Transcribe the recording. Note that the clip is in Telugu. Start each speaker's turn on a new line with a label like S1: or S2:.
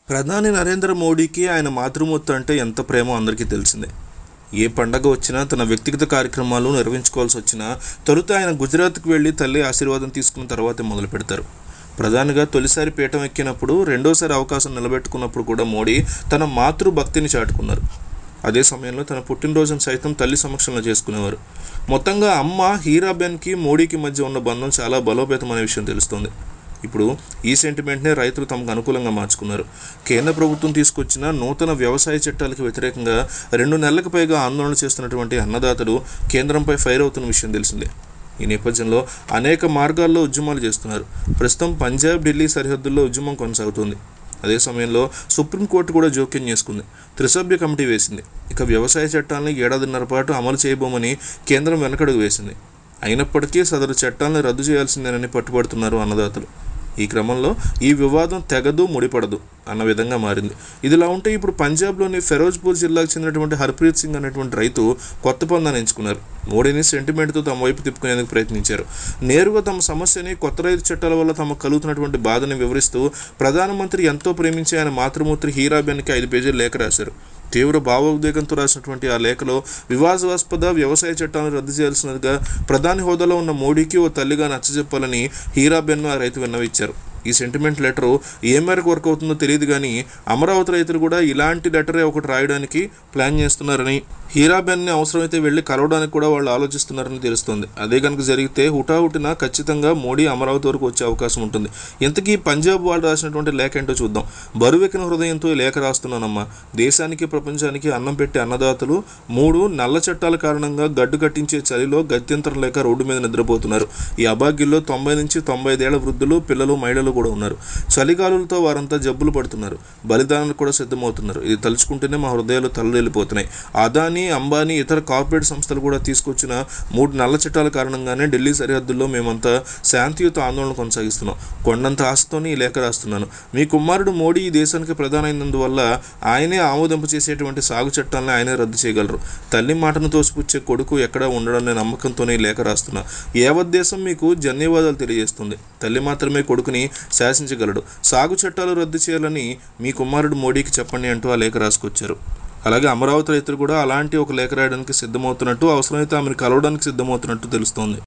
S1: ప్రధాని నరేంద్ర మోడీకి ఆయన మాతృమూర్తి అంటే ఎంత ప్రేమో అందరికీ తెలిసిందే ఏ పండగ వచ్చినా తన వ్యక్తిగత కార్యక్రమాలు నిర్వహించుకోవాల్సి వచ్చినా తొలుత ఆయన గుజరాత్కి వెళ్ళి తల్లి ఆశీర్వాదం తీసుకున్న తర్వాతే మొదలు పెడతారు ప్రధానిగా తొలిసారి పీఠం ఎక్కినప్పుడు రెండోసారి అవకాశం నిలబెట్టుకున్నప్పుడు కూడా మోడీ తన మాతృభక్తిని చాటుకున్నారు అదే సమయంలో తన పుట్టినరోజును సైతం తల్లి సమక్షంలో చేసుకునేవారు మొత్తంగా అమ్మ హీరాబెన్కి మోడీకి మధ్య ఉన్న బంధం చాలా బలోపేతమైన విషయం తెలుస్తోంది ఇప్పుడు ఈ సెంటిమెంట్నే రైతులు తమకు అనుకూలంగా మార్చుకున్నారు కేంద్ర ప్రభుత్వం తీసుకొచ్చిన నూతన వ్యవసాయ చట్టాలకు వ్యతిరేకంగా రెండు నెలలకు పైగా ఆందోళన చేస్తున్నటువంటి అన్నదాతలు కేంద్రంపై ఫైర్ అవుతున్న విషయం తెలిసిందే ఈ నేపథ్యంలో అనేక మార్గాల్లో ఉద్యమాలు చేస్తున్నారు ప్రస్తుతం పంజాబ్ ఢిల్లీ సరిహద్దుల్లో ఉద్యమం కొనసాగుతుంది అదే సమయంలో సుప్రీంకోర్టు కూడా జోక్యం చేసుకుంది త్రిసభ్య కమిటీ వేసింది ఇక వ్యవసాయ చట్టాలను ఏడాదిన్నర పాటు అమలు చేయబోమని కేంద్రం వెనకడుగు వేసింది అయినప్పటికీ సదరు చట్టాలను రద్దు చేయాల్సిందేనని పట్టుబడుతున్నారు అన్నదాతలు ఈ క్రమంలో ఈ వివాదం తెగదు ముడిపడదు అన్న విధంగా మారింది ఇదిలా ఉంటే ఇప్పుడు పంజాబ్లోని ఫెరోజ్పూర్ జిల్లాకు చెందినటువంటి హర్ప్రీత్ సింగ్ అనేటువంటి రైతు కొత్త పందాన్ని ఎంచుకున్నారు మోడీని సెంటిమెంట్తో తమ వైపు తిప్పుకునేందుకు ప్రయత్నించారు నేరుగా తమ సమస్యని కొత్త రైతు చట్టాల వల్ల తమకు కలుగుతున్నటువంటి బాధని వివరిస్తూ ప్రధానమంత్రి ఎంతో ప్రేమించే ఆయన మాతృమూర్తి హీరాబెన్కి ఐదు పేజీల లేఖ రాశారు తీవ్ర భావోద్వేగంతో రాసినటువంటి ఆ లేఖలో వివాదాస్పద వ్యవసాయ చట్టాలను రద్దు చేయాల్సినదిగా ప్రధాని హోదాలో ఉన్న మోడీకి ఓ తల్లిగా నచ్చజెప్పాలని హీరాబెన్ను ఆ రైతు విన్నవిచ్చారు ఈ సెంటిమెంట్ లెటరు ఏ మేరకు వర్క్ అవుతుందో తెలియదు కానీ అమరావతి రైతులు కూడా ఇలాంటి లెటరే ఒకటి రాయడానికి ప్లాన్ చేస్తున్నారని హీరాబెన్ని అవసరమైతే వెళ్ళి కలవడానికి కూడా వాళ్ళు ఆలోచిస్తున్నారని తెలుస్తోంది అదే కనుక జరిగితే హుటాహుటిన ఖచ్చితంగా మోడీ అమరావతి వరకు వచ్చే అవకాశం ఉంటుంది ఇంతకీ పంజాబ్ వాళ్ళు రాసినటువంటి లేఖ ఏంటో చూద్దాం బరువెక్కిన హృదయంతో ఈ లేఖ రాస్తున్నానమ్మా దేశానికి ప్రపంచానికి అన్నం పెట్టే అన్నదాతలు మూడు నల్ల చట్టాల కారణంగా గడ్డు కట్టించే చలిలో గత్యంతరం లేక రోడ్డు మీద నిద్రపోతున్నారు ఈ అభాగ్యుల్లో తొంభై నుంచి తొంభై ఐదేళ్ల వృద్ధులు పిల్లలు మహిళలు కూడా ఉన్నారు చలిగాలులతో వారంతా జబ్బులు పడుతున్నారు బలిదానానికి కూడా సిద్ధమవుతున్నారు ఇది తలుచుకుంటేనే మా హృదయాలు తలరెళ్ళిపోతున్నాయి అదానీ అంబానీ ఇతర కార్పొరేట్ సంస్థలు కూడా తీసుకొచ్చిన మూడు నల్ల చట్టాల కారణంగానే ఢిల్లీ సరిహద్దుల్లో మేమంతా శాంతియుత ఆందోళన కొనసాగిస్తున్నాం కొండంత ఆశతోనే ఈ లేఖ రాస్తున్నాను మీ కుమారుడు మోడీ ఈ దేశానికి ప్రధానమైనందువల్ల ఆయనే ఆమోదింప చేసేటువంటి సాగు చట్టాలను ఆయనే రద్దు చేయగలరు తల్లి మాటను తోసిపుచ్చే కొడుకు ఎక్కడా ఉండడనే నమ్మకంతోనే ఈ లేఖ రాస్తున్నా యావత్ దేశం మీకు ధన్యవాదాలు తెలియజేస్తుంది తల్లి మాత్రమే కొడుకుని శాసించగలడు సాగు చట్టాలు రద్దు చేయాలని మీ కుమారుడు మోడీకి చెప్పండి అంటూ ఆ లేఖ రాసుకొచ్చారు అలాగే అమరావతి రైతులు కూడా అలాంటి ఒక లేఖ రాయడానికి సిద్ధమవుతున్నట్టు అవసరమైతే ఆమెను కలవడానికి సిద్ధమవుతున్నట్టు తెలుస్తోంది